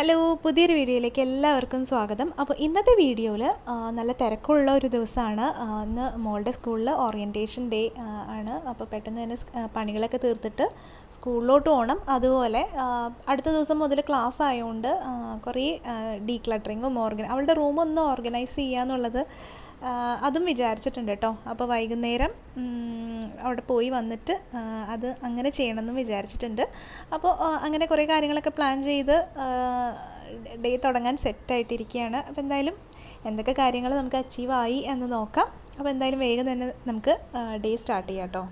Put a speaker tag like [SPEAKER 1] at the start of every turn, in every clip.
[SPEAKER 1] hello പുതിയൊരു വീഡിയോയിലേക്ക് എല്ലാവർക്കും സ്വാഗതം അപ്പോൾ ഇന്നത്തെ വീഡിയോയിൽ നല്ല തിരക്കുള്ള ഒരു ദിവസമാണ് ആ, ഇന്ന് മോളുടെ സ്കൂളിൽ ഓറിയൻറ്റേഷൻ ഡേ ആണ് അപ്പോൾ പെട്ടെന്ന് തന്നെ സ്- ആ, പണികളൊക്കെ തീർത്തിട്ട് സ്കൂളിലോട്ട് പോകണം അതുപോലെ ആ, അടുത്ത ദിവസം മുതൽ ക്ലാസ് ആയതുകൊണ്ട് ആ, കുറേ ഡീക്ലട്ടറിങ്ങും ഓർഗന അവളുടെ റൂം ഒന്ന് ഓർഗനൈസ് ചെയ്യുക എന്നുള്ളത് ആ, അതും വിചാരിച്ചിട്ടുണ്ട് കേട്ടോ അപ്പോൾ വൈകുന്നേരം ഉം, അവിടെ പോയി വന്നിട്ട് ആ, അത് അങ്ങനെ ചെയ്യണമെന്നും വിചാരിച്ചിട്ടുണ്ട് അപ്പോൾ ആ, അങ്ങനെ കുറേ കാര്യങ്ങളൊക്കെ പ്ലാൻ ചെയ്ത് ഡേ തുടങ്ങാൻ സെറ്റായിട്ടിരിക്കുകയാണ് അപ്പോൾ എന്തായാലും എന്തൊക്കെ കാര്യങ്ങൾ നമുക്ക് അച്ചീവ് ആയി എന്ന് നോക്കാം അപ്പോൾ എന്തായാലും വേഗം തന്നെ നമുക്ക് ഡേ സ്റ്റാർട്ട് ചെയ്യാം കേട്ടോ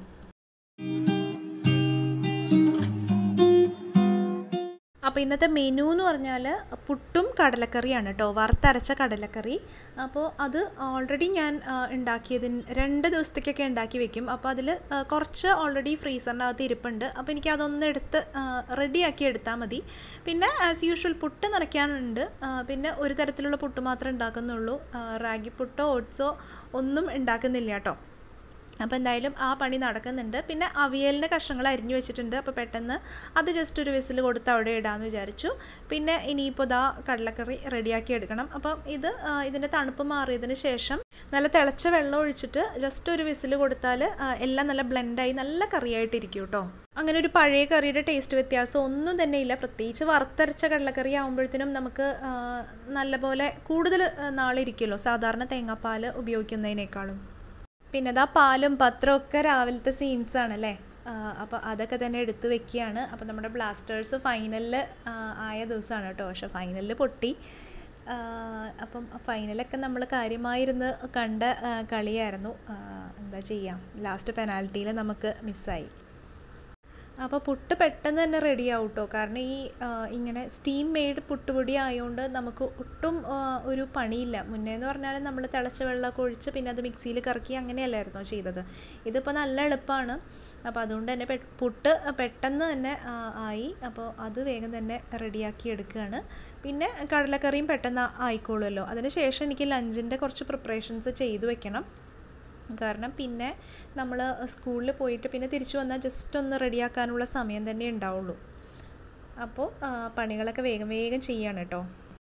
[SPEAKER 1] അപ്പോൾ ഇന്നത്തെ മെനു എന്ന് പറഞ്ഞാൽ പുട്ടും കടലക്കറിയാണ് കേട്ടോ വറുത്തരച്ച കടലക്കറി അപ്പോൾ അത് ഓൾറെഡി ഞാൻ ആ, ഉണ്ടാക്കിയതിന് രണ്ട് ദിവസത്തേക്കൊക്കെ ഉണ്ടാക്കി വെക്കും അപ്പോൾ അതിൽ കുറച്ച് ഓൾറെഡി ഫ്രീസറിനകത്ത് ഇരിപ്പുണ്ട് അപ്പോൾ എനിക്ക് അതൊന്ന് എടുത്ത് റെഡിയാക്കി എടുത്താൽ മതി പിന്നെ ആസ് യൂഷ്വൽ പുട്ട് നിറയ്ക്കാനുണ്ട് ആ, പിന്നെ ഒരു തരത്തിലുള്ള പുട്ട് മാത്രമേ ഉണ്ടാക്കുന്നുള്ളൂ ആ, റാഗി പുട്ടോ ഓട്സോ ഒന്നും ഉണ്ടാക്കുന്നില്ല കേട്ടോ അപ്പോൾ എന്തായാലും ആ പണി നടക്കുന്നുണ്ട് പിന്നെ അവിയലിൻ്റെ കഷ്ണങ്ങൾ അരിഞ്ഞു വെച്ചിട്ടുണ്ട് അപ്പോൾ പെട്ടെന്ന് അത് ജസ്റ്റ് ഒരു വിസിൽ കൊടുത്ത് അവിടെ ഇടാമെന്ന് വിചാരിച്ചു പിന്നെ ഇനിയിപ്പോൾ ദാ കടലക്കറി റെഡിയാക്കി എടുക്കണം അപ്പം ഇത് ആ, ഇതിൻ്റെ തണുപ്പ് മാറിയതിന് ശേഷം നല്ല തിളച്ച വെള്ളം ഒഴിച്ചിട്ട് ജസ്റ്റ് ഒരു വിസിൽ കൊടുത്താൽ ആ, എല്ലാം നല്ല ബ്ലെൻഡായി നല്ല കറിയായിട്ടിരിക്കും കേട്ടോ അങ്ങനെ ഒരു പഴയ കറിയുടെ ടേസ്റ്റ് വ്യത്യാസം ഒന്നും തന്നെ ഇല്ല പ്രത്യേകിച്ച് വറുത്തരച്ച കടലക്കറി ആകുമ്പോഴത്തേനും നമുക്ക് ആ, നല്ലപോലെ കൂടുതൽ ആ, നാളിരിക്കുമല്ലോ സാധാരണ തേങ്ങാപ്പാൽ ഉപയോഗിക്കുന്നതിനേക്കാളും പിന്നെ അതാ പാലും പത്രവും ഒക്കെ രാവിലത്തെ സീൻസ് ആണല്ലേ അപ്പോൾ അതൊക്കെ തന്നെ എടുത്തു വെക്കുകയാണ് അപ്പോൾ നമ്മുടെ ബ്ലാസ്റ്റേഴ്സ് ഫൈനലിൽ ആയ ദിവസമാണ് കേട്ടോ പക്ഷെ ഫൈനലിൽ പൊട്ടി ആ, അപ്പം ഫൈനലൊക്കെ നമ്മൾ കാര്യമായിരുന്ന് കണ്ട ആ, കളിയായിരുന്നു ആ, എന്താ ചെയ്യാം ലാസ്റ്റ് പെനാൽറ്റിയിൽ നമുക്ക് മിസ്സായി അപ്പോൾ പുട്ട് പെട്ടെന്ന് തന്നെ റെഡി ആവും കേട്ടോ കാരണം ഈ ആ, ഇങ്ങനെ സ്റ്റീം മെയ്ഡ് പുട്ടുപൊടി ആയതുകൊണ്ട് നമുക്ക് ഒട്ടും ആ, ഒരു പണിയില്ല മുന്നേ എന്ന് പറഞ്ഞാൽ നമ്മൾ തിളച്ച വെള്ളമൊക്കെ ഒഴിച്ച് പിന്നെ അത് മിക്സിയിൽ കറക്കി അങ്ങനെയല്ലായിരുന്നോ ചെയ്തത് ഇതിപ്പോൾ നല്ല എളുപ്പമാണ് അപ്പോൾ അതുകൊണ്ട് തന്നെ പെ- പുട്ട് പെട്ടെന്ന് തന്നെ ആ, ആയി അപ്പോൾ അത് വേഗം തന്നെ റെഡിയാക്കി എടുക്കുകയാണ് പിന്നെ കടലക്കറിയും പെട്ടെന്ന് ആയിക്കോളുമല്ലോ അതിനുശേഷം എനിക്ക് ലഞ്ചിൻ്റെ കുറച്ച് പ്രിപ്പറേഷൻസ് ചെയ്തു വെക്കണം കാരണം പിന്നെ നമ്മൾ സ്കൂളിൽ പോയിട്ട് പിന്നെ തിരിച്ചു വന്നാൽ ജസ്റ്റ് ഒന്ന് റെഡിയാക്കാനുള്ള സമയം തന്നെ ഉണ്ടാവുള്ളൂ അപ്പോൾ ആ, പണികളൊക്കെ വേഗം വേഗം ചെയ്യാണ് കേട്ടോ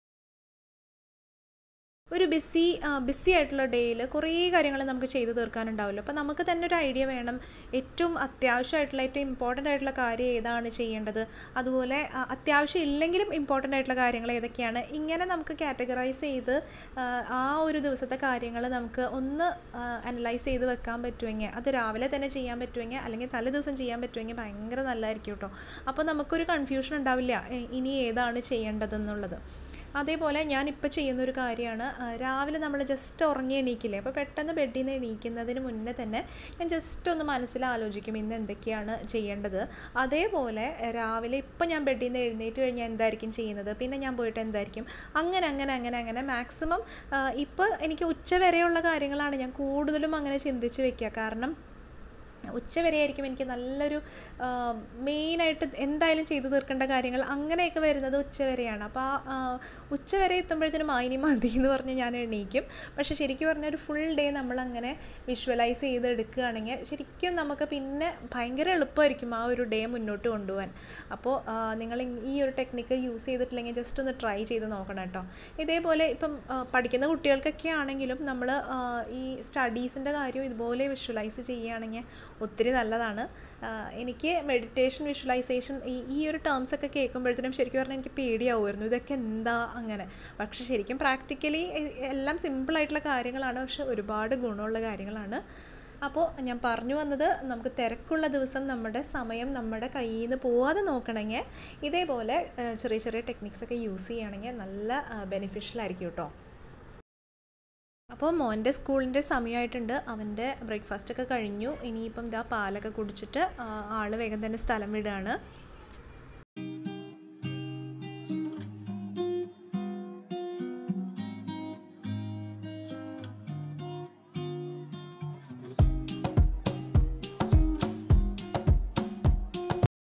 [SPEAKER 1] ഒരു ബിസി ബിസി ആയിട്ടുള്ള ഡേയിൽ കുറേ കാര്യങ്ങൾ നമുക്ക് ചെയ്തു തീർക്കാനുണ്ടാവുമല്ലോ അപ്പോൾ നമുക്ക് തന്നെ ഒരു ഐഡിയ വേണം ഏറ്റവും അത്യാവശ്യമായിട്ടുള്ള ഏറ്റവും ഇമ്പോർട്ടൻ്റ് ആയിട്ടുള്ള കാര്യം ഏതാണ് ചെയ്യേണ്ടത് അതുപോലെ ആ, അത്യാവശ്യം ഇല്ലെങ്കിലും ഇമ്പോർട്ടൻ്റ് ആയിട്ടുള്ള കാര്യങ്ങൾ ഏതൊക്കെയാണ് ഇങ്ങനെ നമുക്ക് കാറ്റഗറൈസ് ചെയ്ത് ആ, ആ ഒരു ദിവസത്തെ കാര്യങ്ങൾ നമുക്ക് ഒന്ന് അനലൈസ് ചെയ്ത് വെക്കാൻ പറ്റുമെങ്കിൽ അത് രാവിലെ തന്നെ ചെയ്യാൻ പറ്റുമെങ്കിൽ അല്ലെങ്കിൽ തലേ ദിവസം ചെയ്യാൻ പറ്റുമെങ്കിൽ ഭയങ്കര നല്ലതായിരിക്കും കേട്ടോ അപ്പോൾ നമുക്കൊരു കൺഫ്യൂഷൻ ഉണ്ടാവില്ല എ, ഇനി ഏതാണ് ചെയ്യേണ്ടതെന്നുള്ളത് അതേപോലെ ഞാനിപ്പോൾ ചെയ്യുന്നൊരു കാര്യമാണ് ആ, രാവിലെ നമ്മൾ ജസ്റ്റ് ഉറങ്ങി എണീക്കില്ലേ അപ്പോൾ പെട്ടെന്ന് ബെഡിൽ നിന്ന് എണീക്കുന്നതിന് മുന്നേ തന്നെ ഞാൻ ജസ്റ്റ് ഒന്ന് മനസ്സിൽ ആലോചിക്കും ഇന്ന് എന്തൊക്കെയാണ് ചെയ്യേണ്ടത് അതേപോലെ രാവിലെ ഇപ്പം ഞാൻ ബെഡിൽ നിന്ന് എഴുന്നേറ്റ് കഴിഞ്ഞാൽ എന്തായിരിക്കും ചെയ്യുന്നത് പിന്നെ ഞാൻ പോയിട്ട് എന്തായിരിക്കും അങ്ങനെ അങ്ങനെ അങ്ങനെ അങ്ങനെ മാക്സിമം ഇപ്പോൾ എനിക്ക് ഉച്ച വരെയുള്ള കാര്യങ്ങളാണ് ഞാൻ കൂടുതലും അങ്ങനെ ചിന്തിച്ച് വെക്കുക കാരണം ഉച്ചവരെ ആയിരിക്കും എനിക്ക് നല്ലൊരു മെയിനായിട്ട് എന്തായാലും ചെയ്തു തീർക്കേണ്ട കാര്യങ്ങൾ അങ്ങനെയൊക്കെ വരുന്നത് ഉച്ചവരെയാണ് അപ്പോൾ ആ ഉച്ചവരെ എത്തുമ്പോഴത്തേനും ആ ഇനി മതി എന്ന് പറഞ്ഞ് ഞാൻ എണീക്കും പക്ഷേ ശരിക്കും പറഞ്ഞാൽ ഒരു ഫുൾ ഡേ നമ്മളങ്ങനെ വിഷ്വലൈസ് ചെയ്ത് എടുക്കുകയാണെങ്കിൽ ശരിക്കും നമുക്ക് പിന്നെ ഭയങ്കര എളുപ്പമായിരിക്കും ആ ഒരു ഡേ മുന്നോട്ട് കൊണ്ടുപോകാൻ അപ്പോൾ നിങ്ങൾ ഈ ഒരു ടെക്നിക്ക് യൂസ് ചെയ്തിട്ടില്ലെങ്കിൽ ജസ്റ്റ് ഒന്ന് ട്രൈ ചെയ്ത് നോക്കണം കേട്ടോ ഇതേപോലെ ഇപ്പം ആ, പഠിക്കുന്ന കുട്ടികൾക്കൊക്കെ ആണെങ്കിലും നമ്മൾ ഈ സ്റ്റഡീസിൻ്റെ കാര്യം ഇതുപോലെ വിഷ്വലൈസ് ചെയ്യുകയാണെങ്കിൽ ഒത്തിരി നല്ലതാണ് ആ, എനിക്ക് മെഡിറ്റേഷൻ വിഷ്വലൈസേഷൻ ഈ ഈ ഒരു ടേംസ് ഒക്കെ കേൾക്കുമ്പോഴത്തേനും ശരിക്കും പറഞ്ഞാൽ എനിക്ക് പേടിയാവുമായിരുന്നു ഇതൊക്കെ എന്താ അങ്ങനെ പക്ഷെ ശരിക്കും പ്രാക്ടിക്കലി എല്ലാം സിമ്പിളായിട്ടുള്ള കാര്യങ്ങളാണ് പക്ഷെ ഒരുപാട് ഗുണമുള്ള കാര്യങ്ങളാണ് അപ്പോൾ ഞാൻ പറഞ്ഞു വന്നത് നമുക്ക് തിരക്കുള്ള ദിവസം നമ്മുടെ സമയം നമ്മുടെ കയ്യിൽ നിന്ന് പോവാതെ നോക്കണമെങ്കിൽ ഇതേപോലെ ആ, ചെറിയ ചെറിയ ടെക്നിക്സ് ഒക്കെ യൂസ് ചെയ്യുകയാണെങ്കിൽ നല്ല ബെനിഫിഷ്യൽ ആയിരിക്കും കേട്ടോ അപ്പോൾ മോൻ്റെ സ്കൂളിൻ്റെ സമയമായിട്ടുണ്ട് അവൻ്റെ ബ്രേക്ക്ഫാസ്റ്റ് ഒക്കെ കഴിഞ്ഞു ഇനിയിപ്പം ഇതാ പാലൊക്കെ കുടിച്ചിട്ട് ആ, ആള് വേഗം തന്നെ സ്ഥലം വിടുകയാണ്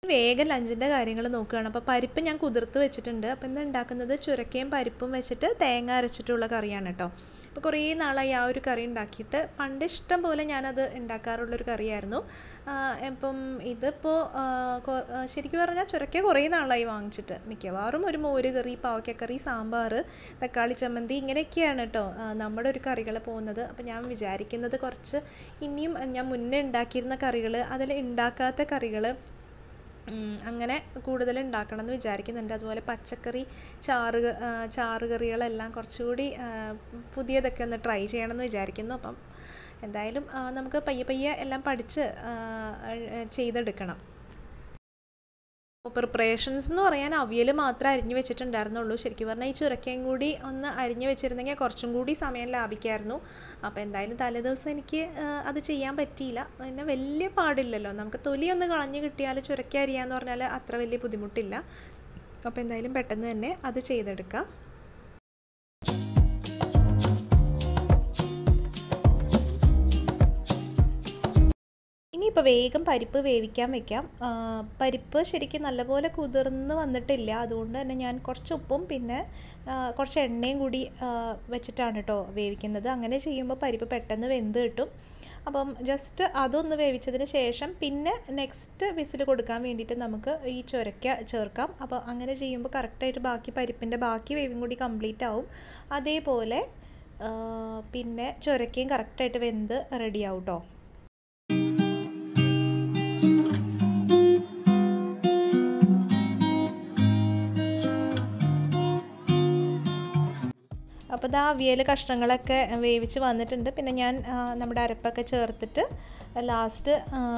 [SPEAKER 1] വേഗം ലഞ്ചിൻ്റെ കാര്യങ്ങൾ നോക്കുകയാണ് അപ്പോൾ പരിപ്പ് ഞാൻ കുതിർത്ത് വെച്ചിട്ടുണ്ട് അപ്പോൾ ഇന്ന് ഉണ്ടാക്കുന്നത് ചുരക്കയും പരിപ്പും വെച്ചിട്ട് തേങ്ങ അരച്ചിട്ടുള്ള കറിയാണ് കേട്ടോ അപ്പോൾ കുറേ നാളായി ആ ഒരു കറി ഉണ്ടാക്കിയിട്ട് പണ്ട് ഇഷ്ടം പോലെ ഞാനത് ഉണ്ടാക്കാറുള്ളൊരു കറിയായിരുന്നു ആ, ഇപ്പം ഇതിപ്പോൾ ആ, കൊ- ആ, ശരിക്കും പറഞ്ഞാൽ ചുരക്ക കുറേ നാളായി വാങ്ങിച്ചിട്ട് മിക്കവാറും ഒരു മോര് കറി പാവയ്ക്കക്കറി സാമ്പാർ തക്കാളി ചമ്മന്തി ഇങ്ങനെയൊക്കെയാണ് കേട്ടോ ആ, നമ്മുടെ ഒരു കറികൾ പോകുന്നത് അപ്പോൾ ഞാൻ വിചാരിക്കുന്നത് കുറച്ച് ഇനിയും ഞാൻ മുന്നേ ഉണ്ടാക്കിയിരുന്ന കറികൾ അതിൽ ഉണ്ടാക്കാത്ത കറികൾ ഉം, അങ്ങനെ കൂടുതൽ ഉണ്ടാക്കണം എന്ന് വിചാരിക്കുന്നുണ്ട് അതുപോലെ പച്ചക്കറി ചാറ് ക- ആ, ചാറ് കറികളെല്ലാം കുറച്ചുകൂടി ആ, പുതിയതൊക്കെ ഒന്ന് ട്രൈ ചെയ്യണമെന്ന് വിചാരിക്കുന്നു അപ്പം എന്തായാലും ആ, നമുക്ക് പയ്യെ പയ്യെ എല്ലാം പഠിച്ച് ആ, ആ, ചെയ്തെടുക്കണം അപ്പോൾ പ്രിപ്പറേഷൻസ് എന്ന് പറയാൻ അവിയൽ മാത്രമേ അരിഞ്ഞ് വെച്ചിട്ടുണ്ടായിരുന്നുള്ളൂ ശരിക്കും പറഞ്ഞാൽ ഈ ചുരക്കയും കൂടി ഒന്ന് അരിഞ്ഞ് വെച്ചിരുന്നെങ്കിൽ കുറച്ചും കൂടി സമയം ലാഭിക്കായിരുന്നു അപ്പോൾ എന്തായാലും തലേദിവസം എനിക്ക് ആ, അത് ചെയ്യാൻ പറ്റിയില്ല പിന്നെ വലിയ പാടില്ലല്ലോ നമുക്ക് തൊലി ഒന്ന് കളഞ്ഞ് കിട്ടിയാൽ ചുരക്ക അരിയാന്ന് പറഞ്ഞാൽ അത്ര വലിയ ബുദ്ധിമുട്ടില്ല അപ്പോൾ എന്തായാലും പെട്ടെന്ന് തന്നെ അത് ചെയ്തെടുക്കാം ഇനിയിപ്പോൾ വേഗം പരിപ്പ് വേവിക്കാൻ വെക്കാം ആ, പരിപ്പ് ശരിക്കും നല്ലപോലെ കുതിർന്ന് വന്നിട്ടില്ല അതുകൊണ്ട് തന്നെ ഞാൻ കുറച്ച് ഉപ്പും പിന്നെ ആ, കുറച്ച് എണ്ണയും കൂടി ആ, വെച്ചിട്ടാണ് കേട്ടോ വേവിക്കുന്നത് അങ്ങനെ ചെയ്യുമ്പോൾ പരിപ്പ് പെട്ടെന്ന് വെന്ത് കിട്ടും അപ്പം ജസ്റ്റ് അതൊന്ന് വേവിച്ചതിന് ശേഷം പിന്നെ നെക്സ്റ്റ് വിസിൽ കൊടുക്കാൻ വേണ്ടിയിട്ട് നമുക്ക് ഈ ചുരക്ക ചേർക്കാം അപ്പോൾ അങ്ങനെ ചെയ്യുമ്പോൾ കറക്റ്റായിട്ട് ബാക്കി പരിപ്പിൻ്റെ ബാക്കി വേവും കൂടി കംപ്ലീറ്റ് ആവും അതേപോലെ ആ, പിന്നെ ചുരക്കയും കറക്റ്റായിട്ട് വെന്ത് റെഡിയാവും കേട്ടോ അപ്പോൾ ഇതാ അവിയൽ കഷ്ണങ്ങളൊക്കെ വേവിച്ച് വന്നിട്ടുണ്ട് പിന്നെ ഞാൻ ആ, നമ്മുടെ അരപ്പൊക്കെ ചേർത്തിട്ട് ലാസ്റ്റ്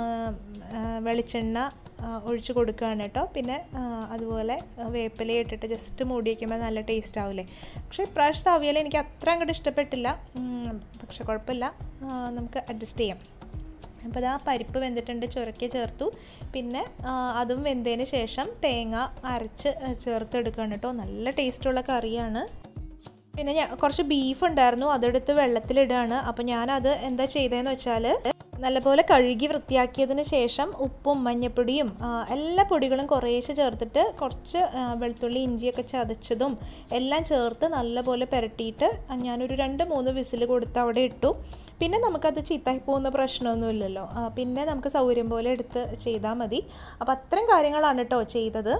[SPEAKER 1] വെളിച്ചെണ്ണ ആ, ഒഴിച്ച് കൊടുക്കുകയാണ് കേട്ടോ പിന്നെ ആ, അതുപോലെ വേപ്പില ഇട്ടിട്ട് ജസ്റ്റ് മൂടി വയ്ക്കുമ്പോൾ നല്ല ടേസ്റ്റ് ആവില്ലേ പക്ഷേ ഇപ്രാവശ്യത്തെ അവിയൽ എനിക്ക് അത്ര അങ്ങോട്ട് ഇഷ്ടപ്പെട്ടില്ല ഉം, പക്ഷെ കുഴപ്പമില്ല ആ, നമുക്ക് അഡ്ജസ്റ്റ് ചെയ്യാം അപ്പോൾ ഇതാ പരിപ്പ് വെന്തിട്ടുണ്ട് ചുരക്കി ചേർത്തു പിന്നെ ആ, അതും വെന്തതിന് ശേഷം തേങ്ങ അരച്ച് ചേർത്തെടുക്കുകയാണ് കേട്ടോ നല്ല ടേസ്റ്റുള്ള കറിയാണ് പിന്നെ ഞാൻ കുറച്ച് ബീഫ് ഉണ്ടായിരുന്നു അതെടുത്ത് വെള്ളത്തിലിടുകയാണ് അപ്പോൾ ഞാനത് എന്താ ചെയ്തതെന്ന് വെച്ചാൽ നല്ലപോലെ കഴുകി വൃത്തിയാക്കിയതിന് ശേഷം ഉപ്പും മഞ്ഞപ്പൊടിയും ആ, എല്ലാ പൊടികളും കുറേശ്ശെ ചേർത്തിട്ട് കുറച്ച് ആ, വെളുത്തുള്ളി ഇഞ്ചിയൊക്കെ ചതച്ചതും എല്ലാം ചേർത്ത് നല്ലപോലെ പുരട്ടിയിട്ട് ഞാനൊരു രണ്ട് മൂന്ന് വിസിൽ കൊടുത്ത് അവിടെ ഇട്ടു പിന്നെ നമുക്കത് ചീത്തായി പോകുന്ന പ്രശ്നമൊന്നുമില്ലല്ലോ ആ, പിന്നെ നമുക്ക് സൗകര്യം പോലെ എടുത്ത് ചെയ്താൽ മതി അപ്പോൾ അത്രയും കാര്യങ്ങളാണ് കേട്ടോ ചെയ്തത്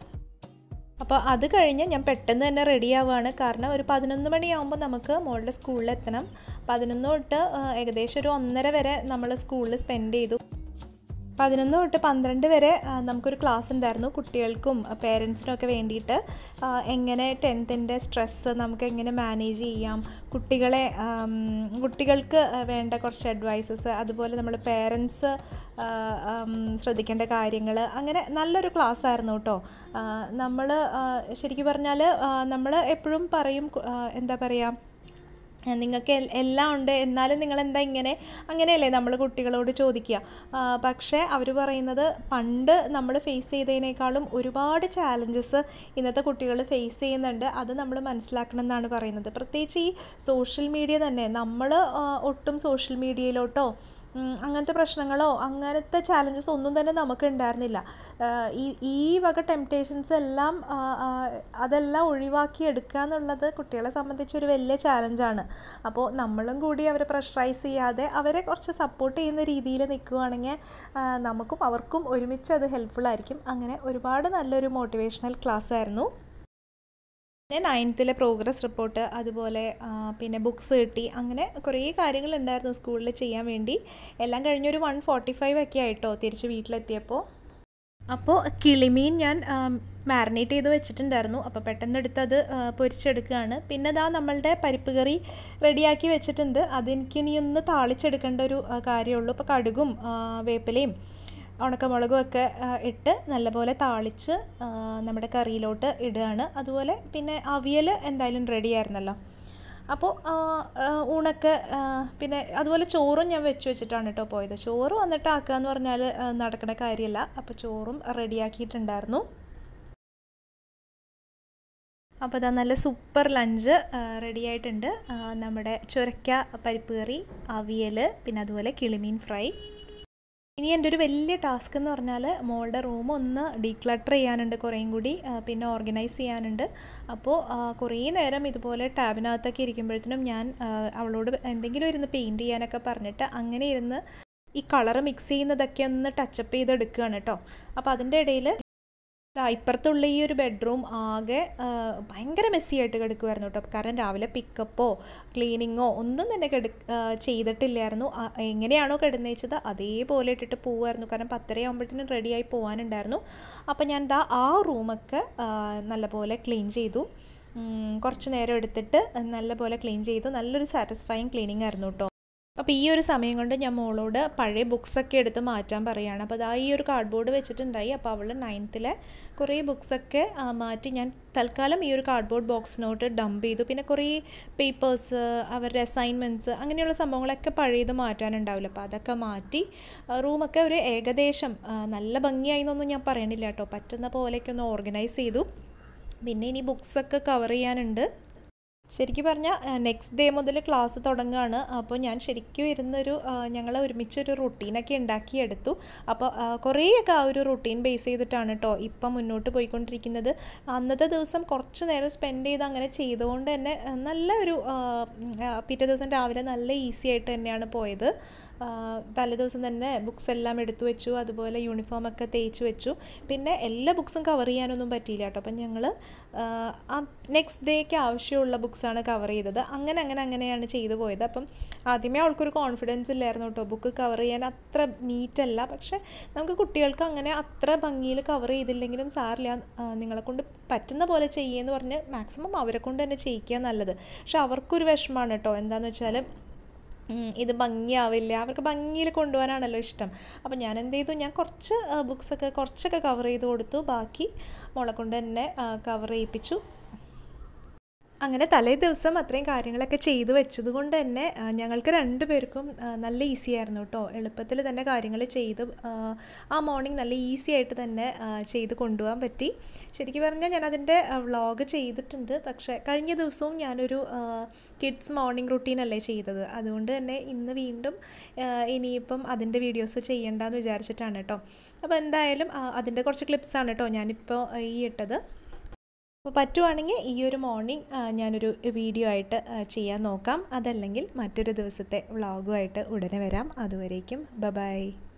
[SPEAKER 1] അപ്പോൾ അത് കഴിഞ്ഞ് ഞാൻ പെട്ടെന്ന് തന്നെ റെഡി ആവുകയാണ് കാരണം ഒരു പതിനൊന്ന് മണിയാകുമ്പോൾ നമുക്ക് മോളുടെ സ്കൂളിൽ എത്തണം പതിനൊന്ന് തൊട്ട് ആ, ഏകദേശം ഒരു ഒന്നര വരെ നമ്മൾ സ്കൂളിൽ സ്പെൻഡ് ചെയ്തു പതിനൊന്ന് തൊട്ട് പന്ത്രണ്ട് വരെ ആ, നമുക്കൊരു ക്ലാസ് ഉണ്ടായിരുന്നു കുട്ടികൾക്കും പേരൻസിനും ഒക്കെ വേണ്ടിയിട്ട് ആ, എങ്ങനെ ടെൻത്തിൻ്റെ സ്ട്രെസ്സ് നമുക്ക് എങ്ങനെ മാനേജ് ചെയ്യാം കുട്ടികളെ ആം, കുട്ടികൾക്ക് വേണ്ട കുറച്ച് അഡ്വൈസസ് അതുപോലെ നമ്മൾ പേരൻസ് ശ്രദ്ധിക്കേണ്ട കാര്യങ്ങൾ അങ്ങനെ നല്ലൊരു ക്ലാസ് ആയിരുന്നു കേട്ടോ നമ്മൾ ശരിക്കും പറഞ്ഞാൽ നമ്മൾ എപ്പോഴും പറയും കു- ആ, എന്താ പറയുക നിങ്ങൾക്ക് എൽ- എല്ലാം ഉണ്ട് എന്നാലും നിങ്ങൾ എന്താ ഇങ്ങനെ അങ്ങനെയല്ലേ നമ്മൾ കുട്ടികളോട് ചോദിക്കുക ആ, പക്ഷേ അവർ പറയുന്നത് പണ്ട് നമ്മൾ ഫേസ് ചെയ്തതിനേക്കാളും ഒരുപാട് ചാലഞ്ചസ് ഇന്നത്തെ കുട്ടികൾ ഫേസ് ചെയ്യുന്നുണ്ട് അത് നമ്മൾ മനസ്സിലാക്കണം എന്നാണ് പറയുന്നത് പ്രത്യേകിച്ച് ഈ സോഷ്യൽ മീഡിയ തന്നെ നമ്മൾ ഒട്ടും സോഷ്യൽ മീഡിയയിലോട്ടോ ഉം, അങ്ങനത്തെ പ്രശ്നങ്ങളോ അങ്ങനത്തെ ചാലഞ്ചസ് ഒന്നും തന്നെ നമുക്ക് ഉണ്ടായിരുന്നില്ല ആ, ഈ ഈ വക ടെംപ്റ്റേഷൻസ് എല്ലാം ആ, ആ, അതെല്ലാം ഒഴിവാക്കി എടുക്കുക എന്നുള്ളത് കുട്ടികളെ സംബന്ധിച്ച് ഒരു വലിയ ചാലഞ്ചാണ് അപ്പോൾ നമ്മളും കൂടി അവരെ പ്രഷറൈസ് ചെയ്യാതെ അവരെ കുറച്ച് സപ്പോർട്ട് ചെയ്യുന്ന രീതിയിൽ നിൽക്കുകയാണെങ്കിൽ ആ, നമുക്കും അവർക്കും ഒരുമിച്ച് അത് ഹെൽപ്ഫുൾ ആയിരിക്കും അങ്ങനെ ഒരുപാട് നല്ലൊരു മോട്ടിവേഷണൽ ക്ലാസ് ആയിരുന്നു പിന്നെ നയൻത്തിലെ പ്രോഗ്രസ് റിപ്പോർട്ട് അതുപോലെ ആ, പിന്നെ ബുക്സ് കിട്ടി അങ്ങനെ കുറേ കാര്യങ്ങളുണ്ടായിരുന്നു സ്കൂളിൽ ചെയ്യാൻ വേണ്ടി എല്ലാം കഴിഞ്ഞൊരു വൺ ഫോർട്ടി ഫൈവ് ഒക്കെ ആയിട്ടോ തിരിച്ച് വീട്ടിലെത്തിയപ്പോൾ അപ്പോൾ കിളിമീൻ ഞാൻ മാരിനേറ്റ് ചെയ്ത് വെച്ചിട്ടുണ്ടായിരുന്നു അപ്പോൾ പെട്ടെന്ന് എടുത്ത് അത് ആ, പൊരിച്ചെടുക്കുകയാണ് പിന്നെ ഇതാ നമ്മളുടെ പരിപ്പ് കറി റെഡിയാക്കി വെച്ചിട്ടുണ്ട് അതെനിക്കിനി ഒന്ന് താളിച്ചെടുക്കേണ്ട ഒരു ആ, കാര്യമുള്ളൂ അപ്പോൾ കടുകും ആ, വേപ്പിലയും ഉണക്കമുളകും ഒക്കെ ആ, ഇട്ട് നല്ലപോലെ താളിച്ച് ആ, നമ്മുടെ കറിയിലോട്ട് ഇടുകയാണ് അതുപോലെ പിന്നെ അവിയൽ എന്തായാലും റെഡി ആയിരുന്നല്ലോ അപ്പോൾ ആ, ആ, ഊണൊക്കെ ആ, പിന്നെ അതുപോലെ ചോറും ഞാൻ വെച്ച് വെച്ചിട്ടാണ് കേട്ടോ പോയത് ചോറ് വന്നിട്ട് ആക്കുക എന്ന് പറഞ്ഞാൽ ആ, നടക്കുന്ന കാര്യമല്ല അപ്പോൾ ചോറും റെഡിയാക്കിയിട്ടുണ്ടായിരുന്നു അപ്പോൾ ഇതാ നല്ല സൂപ്പർ ലഞ്ച് റെഡി ആയിട്ടുണ്ട് ആ, നമ്മുടെ ചുരക്ക പരിപ്പ് കറി അവിയൽ പിന്നെ അതുപോലെ കിളിമീൻ ഫ്രൈ ഇനി എൻ്റെ ഒരു വലിയ ടാസ്ക് എന്ന് പറഞ്ഞാൽ മോളുടെ റൂം ഒന്ന് ഡീക്ലട്ടർ ചെയ്യാനുണ്ട് കുറേയും കൂടി ആ, പിന്നെ ഓർഗനൈസ് ചെയ്യാനുണ്ട് അപ്പോൾ ആ, കുറേ നേരം ഇതുപോലെ ടാബിനകത്തൊക്കെ ഇരിക്കുമ്പോഴത്തേനും ഞാൻ ആ, അവളോട് എന്തെങ്കിലും ഇരുന്ന് പെയിൻറ് ചെയ്യാനൊക്കെ പറഞ്ഞിട്ട് അങ്ങനെ ഇരുന്ന് ഈ കളറ് മിക്സ് ചെയ്യുന്നതൊക്കെ ഒന്ന് ടച്ചപ്പ് ചെയ്തെടുക്കുകയാണ് കേട്ടോ അപ്പോൾ അതിൻ്റെ ഇടയിൽ ദാ ഇപ്പുറത്തുള്ള ഈ ഒരു ബെഡ്റൂം ആകെ ആ, ഭയങ്കര മെസ്സി ആയിട്ട് കിടക്കുമായിരുന്നു കേട്ടോ കാരണം രാവിലെ പിക്കപ്പോ ക്ലീനിങ്ങോ ഒന്നും തന്നെ കിട ആ, ചെയ്തിട്ടില്ലായിരുന്നു ആ, എങ്ങനെയാണോ കിടന്നേച്ചത് അതേപോലെ ഇട്ടിട്ട് പോവായിരുന്നു കാരണം പത്തരയാകുമ്പോഴത്തേനും റെഡിയായി പോകാനുണ്ടായിരുന്നു അപ്പോൾ ഞാൻ ദാ ആ റൂമൊക്കെ ആ, നല്ലപോലെ ക്ലീൻ ചെയ്തു ഉം, കുറച്ച് നേരം എടുത്തിട്ട് നല്ലപോലെ ക്ലീൻ ചെയ്തു നല്ലൊരു സാറ്റിസ്ഫൈങ് ക്ലീനിങ് ആയിരുന്നു കേട്ടോ അപ്പോൾ ഈ ഒരു സമയം കൊണ്ട് ഞാൻ മോളോട് പഴയ ബുക്സൊക്കെ എടുത്ത് മാറ്റാൻ പറയുകയാണ് അപ്പോൾ അതാ ഈ ഒരു കാർഡ്ബോർഡ് വെച്ചിട്ടുണ്ടായി അപ്പോൾ അവൾ നയൻത്തിലെ കുറേ ബുക്സൊക്കെ ആ, മാറ്റി ഞാൻ തൽക്കാലം ഈ ഒരു കാർഡ്ബോർഡ് ബോക്സിനോട്ട് ഡംപ് ചെയ്തു പിന്നെ കുറേ പേപ്പേഴ്സ് അവരുടെ അസൈൻമെൻറ്റ്സ് അങ്ങനെയുള്ള സംഭവങ്ങളൊക്കെ പഴയത് മാറ്റാനുണ്ടാവില്ല അപ്പോൾ അതൊക്കെ മാറ്റി ആ, റൂമൊക്കെ ഒരു ഏകദേശം ആ, നല്ല ഭംഗിയായി എന്നൊന്നും ഞാൻ പറയണില്ല കേട്ടോ പറ്റുന്ന പോലെയൊക്കെ ഒന്ന് ഓർഗനൈസ് ചെയ്തു പിന്നെ ഇനി ബുക്സൊക്കെ കവർ ചെയ്യാനുണ്ട് ശരിക്കും പറഞ്ഞാൽ നെക്സ്റ്റ് ഡേ മുതൽ ക്ലാസ് തുടങ്ങുകയാണ് അപ്പോൾ ഞാൻ ശരിക്കും ഇരുന്നൊരു ഞങ്ങൾ ഒരുമിച്ചൊരു റുട്ടീനൊക്കെ ഉണ്ടാക്കിയെടുത്തു അപ്പോൾ ആ, കുറേയൊക്കെ ആ ഒരു റുട്ടീൻ ബേസ് ചെയ്തിട്ടാണ് കേട്ടോ ഇപ്പം മുന്നോട്ട് പോയിക്കൊണ്ടിരിക്കുന്നത് അന്നത്തെ ദിവസം കുറച്ച് നേരം സ്പെൻഡ് ചെയ്ത് അങ്ങനെ ചെയ്തുകൊണ്ട് തന്നെ ആ, നല്ല ഒരു ആ, ഉം, ആ, പിറ്റേ ദിവസം രാവിലെ നല്ല ഈസി ആയിട്ട് തന്നെയാണ് പോയത് ആ, തലേദിവസം തന്നെ ബുക്സ് എല്ലാം എടുത്തു വെച്ചു അതുപോലെ യൂണിഫോം ഒക്കെ തേച്ച് വെച്ചു പിന്നെ എല്ലാ ബുക്സും കവർ ചെയ്യാനൊന്നും പറ്റിയില്ല കേട്ടോ അപ്പം ഞങ്ങൾ നെക്സ്റ്റ് ഡേക്ക് ആവശ്യമുള്ള ബുക്സാണ് കവർ ചെയ്തത് അങ്ങനെ അങ്ങനെ അങ്ങനെയാണ് ചെയ്തു പോയത് അപ്പം ആദ്യമേ അവൾക്കൊരു കോൺഫിഡൻസ് ഇല്ലായിരുന്നു കേട്ടോ ബുക്ക് കവർ ചെയ്യാൻ അത്ര നീറ്റല്ല പക്ഷേ നമുക്ക് കുട്ടികൾക്ക് അങ്ങനെ അത്ര ഭംഗിയിൽ കവർ ചെയ്തില്ലെങ്കിലും സാറില്ല ആ, നിങ്ങളെ കൊണ്ട് പറ്റുന്ന പോലെ ചെയ്യുമെന്ന് പറഞ്ഞ് മാക്സിമം അവരെ കൊണ്ട് തന്നെ ചെയ്യിക്കുക നല്ലത് പക്ഷെ അവർക്കൊരു വിഷമമാണ് കേട്ടോ എന്താണെന്ന് വെച്ചാൽ ഉം, ഇത് ഭംഗിയാവില്ല അവർക്ക് ഭംഗിയിൽ കൊണ്ടുപോകാനാണല്ലോ ഇഷ്ടം അപ്പോൾ ഞാൻ എന്ത് ചെയ്തു ഞാൻ കുറച്ച് ബുക്സൊക്കെ കുറച്ചൊക്കെ കവർ ചെയ്ത് കൊടുത്തു ബാക്കി മോളെ കൊണ്ട് തന്നെ കവർ ചെയ്യിപ്പിച്ചു അങ്ങനെ തലേ ദിവസം അത്രയും കാര്യങ്ങളൊക്കെ ചെയ്തു വെച്ചത് കൊണ്ട് തന്നെ ആ, ഞങ്ങൾക്ക് രണ്ടുപേർക്കും ആ, നല്ല ഈസി ആയിരുന്നു കേട്ടോ എളുപ്പത്തിൽ തന്നെ കാര്യങ്ങൾ ചെയ്ത് ആ, ആ മോർണിംഗ് നല്ല ഈസി ആയിട്ട് തന്നെ ആ, ചെയ്ത് കൊണ്ടുപോകാൻ പറ്റി ശരിക്കും പറഞ്ഞാൽ ഞാൻ അതിൻ്റെ വ്ളോഗ് ചെയ്തിട്ടുണ്ട് പക്ഷേ കഴിഞ്ഞ ദിവസവും ഞാനൊരു കിഡ്സ് മോർണിംഗ് റുട്ടീനല്ലേ ചെയ്തത് അതുകൊണ്ട് തന്നെ ഇന്ന് വീണ്ടും ആ, ഇനിയിപ്പം അതിൻ്റെ വീഡിയോസ് ചെയ്യണ്ടെന്ന് വിചാരിച്ചിട്ടാണ് കേട്ടോ അപ്പോൾ എന്തായാലും ആ, അതിൻ്റെ കുറച്ച് ക്ലിപ്സാണ് കേട്ടോ ഞാനിപ്പോൾ ഈ ഇട്ടത് അപ്പോൾ പറ്റുവാണെങ്കിൽ ഈ ഒരു മോർണിംഗ് ഞാനൊരു വീഡിയോ ആയിട്ട് ആ, ചെയ്യാൻ നോക്കാം അതല്ലെങ്കിൽ മറ്റൊരു ദിവസത്തെ വ്ളോഗുമായിട്ട് ഉടനെ വരാം അതുവരേക്കും ബ ബൈ